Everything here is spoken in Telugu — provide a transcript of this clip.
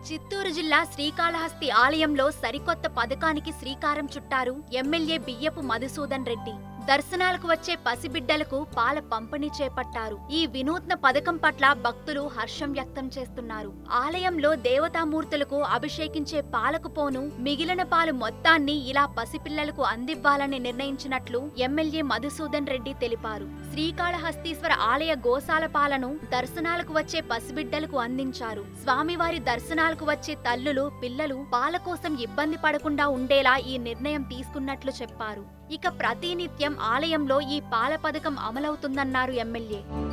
చిత్తూరు జిల్లా శ్రీకాళహస్తి ఆలయంలో సరికొత్త పథకానికి శ్రీకారం చుట్టారు ఎమ్మెల్యే బియ్యపు మధుసూదన్ రెడ్డి దర్శనాలకు వచ్చే పసిబిడ్డలకు పాల పంపిణీ చేపట్టారు ఈ వినూత్న పథకం పట్ల భక్తులు హర్షం వ్యక్తం చేస్తున్నారు ఆలయంలో దేవతామూర్తులకు అభిషేకించే పాలకు పోను మిగిలిన పాలు మొత్తాన్ని ఇలా పసిపిల్లలకు అందివ్వాలని నిర్ణయించినట్లు ఎమ్మెల్యే మధుసూదన్ రెడ్డి తెలిపారు శ్రీకాళహస్తీశ్వర ఆలయ గోశాల పాలను దర్శనాలకు వచ్చే పసిబిడ్డలకు అందించారు స్వామివారి దర్శనాలకు వచ్చే తల్లులు పిల్లలు పాల కోసం ఇబ్బంది పడకుండా ఉండేలా ఈ నిర్ణయం తీసుకున్నట్లు చెప్పారు ఇక ప్రతినిత్యం ఆలయంలో ఈ పాల పథకం అమలవుతుందన్నారు ఎమ్మెల్యే